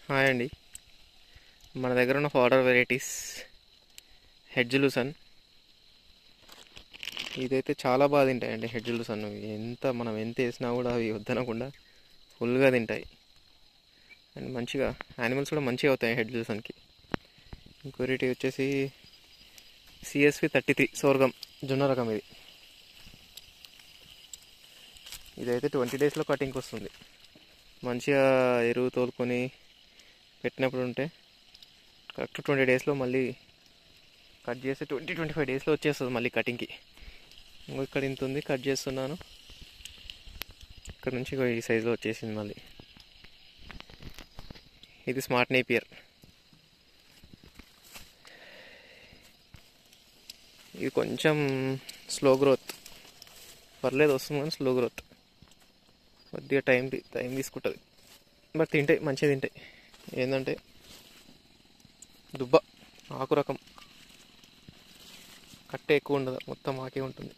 hi అండి మన దగ్గర ఉన్న ఫాడర్ వెరైటీస్ హెడ్జులుసన్ ఇదైతే చాలా బాగా తింటాయండి హెడ్జులుసన్ ఎంత మనం ఎంత వేసినా కూడా అవి వద్దనకుండా ఫుల్గా తింటాయి అండ్ మంచిగా యానిమల్స్ కూడా మంచిగా అవుతాయి హెడ్జులుసన్కి ఇంకో వెరైటీ వచ్చేసి సిఎస్వి థర్టీ త్రీ సోర్గం జొన్న రకం ఇది ఇదైతే ట్వంటీ డేస్లో కటింగ్కి వస్తుంది మంచిగా ఎరువు తోలుకొని పెట్టినప్పుడు ఉంటే కరెక్ట్ ట్వంటీ డేస్లో మళ్ళీ కట్ చేస్తే ట్వంటీ ట్వంటీ ఫైవ్ డేస్లో వచ్చేస్తుంది మళ్ళీ కటింగ్కి ఇంకో ఇక్కడ ఇంత ఉంది కట్ చేస్తున్నాను ఇక్కడ నుంచి ఇగో ఈ సైజులో వచ్చేసింది మళ్ళీ ఇది స్మార్ట్ నేపియర్ ఇది కొంచెం స్లో గ్రోత్ పర్లేదు వస్తుంది కానీ స్లో గ్రోత్ కొద్దిగా టైం టైం తీసుకుంటుంది బట్ తింటాయి మంచిగా తింటాయి ఏంటంటే దుబ్బ ఆకు రకం కట్టే ఎక్కువ ఉండదు మొత్తం ఆకే ఉంటుంది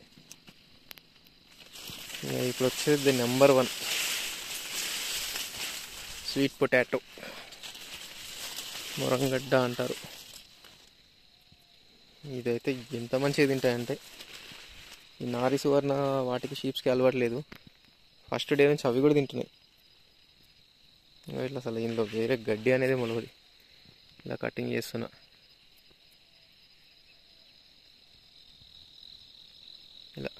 ఇంకా ఇప్పుడు వచ్చేది the number one sweet potato మొరంగడ్డ అంటారు ఇదైతే ఎంత మంచిగా తింటాయంటే ఈ నారి సువర్ణ వాటికి షీప్స్కి అలవాట్లేదు ఫస్ట్ డే నుంచి అవి కూడా తింటున్నాయి ఇంకా ఇట్లా అసలు ఇందులో వేరే గడ్డి అనేది మొలవది ఇలా కటింగ్ చేస్తున్నా ఇలా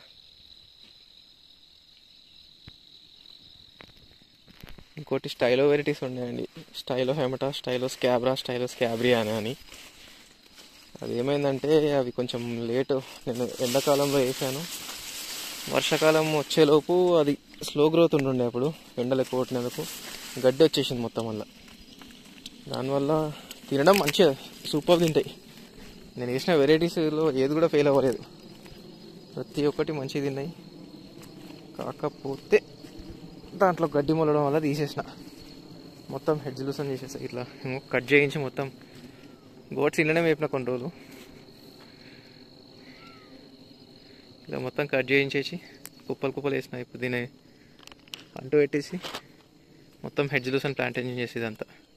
ఇంకోటి స్టైలో వెరైటీస్ ఉన్నాయండి స్టైలో హెమటా స్టైలో స్కాబ్రా స్టైలో స్కాబ్రియా అని అని అది ఏమైందంటే అవి కొంచెం లేటు నేను ఎండాకాలంలో వేసాను వర్షాకాలం వచ్చేలోపు అది స్లో గ్రోత్ ఉంటుండే అప్పుడు ఎండలు ఎక్కువ కొట్టినందుకు గడ్డి వచ్చేసింది మొత్తం వల్ల దానివల్ల తినడం మంచిగా సూపర్ తింటాయి నేను వేసిన వెరైటీస్లో ఏది కూడా ఫెయిల్ అవ్వలేదు ప్రతి ఒక్కటి మంచిగా తిన్నాయి కాకపోతే దాంట్లో గడ్డి మొలడం వల్ల తీసేసిన మొత్తం హెడ్జ్ లూసన్ చేసేసా ఇట్లా కట్ చేయించి మొత్తం గోట్స్ ఇళ్ళనే వేపిన కొన్ని రోజులు ఇలా మొత్తం కట్ చేయించేసి కుప్పలు కుప్పలు వేసిన ఇప్పుడు దీన్ని అంటూ పెట్టేసి మొత్తం హెడ్జ్ లూసన్ ప్లాంటేషన్ చేసేది అంతా